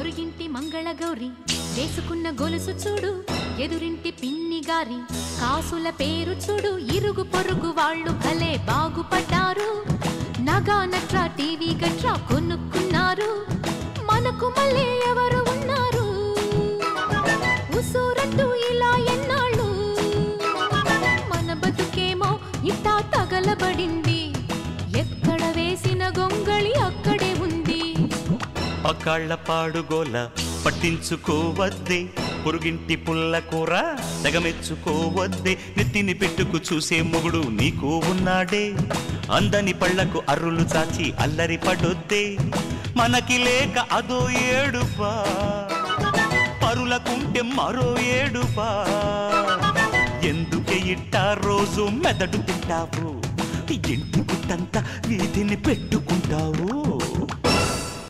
పొరుగింటి మంగళగౌరి వేసుకున్న గొలుసు చూడు ఎదురింటి పిన్ని గారి కాసుల పేరు చూడు ఇరుగు పొరుగు వాళ్ళు భలే బాగుపడ్డారు నగా నట్రా టీవీ గట్రా కొనుక్కున్నారు మనకు మళ్ళీ ఎవరు ఉన్నారు ఉసూరట్టు ఇలా ఎన్నాళ్ళు మన బతుకేమో ఇట్టా తగలబడింది ఎక్కడ వేసిన గొంగళి అక్కడే ఉంది పకాళ్ళ పాడుగోల పట్టించుకోవద్దే పొరుగింటి పుల్ల కూర తెగమెచ్చుకోవద్దే నెత్తిని పెట్టుకు చూసే మొగుడు నీకు ఉన్నాడే అందని పళ్ళకు అర్రులు చాచి అల్లరి పడొద్దే మనకి లేక అదో ఏడుపా పరులకుంటే మరో ఏడుపా ఎందుకే ఇట్టా రోజు మెదడు తింటావు ఇంటి గుట్టంతా వీధిని పెట్టుకుంటావు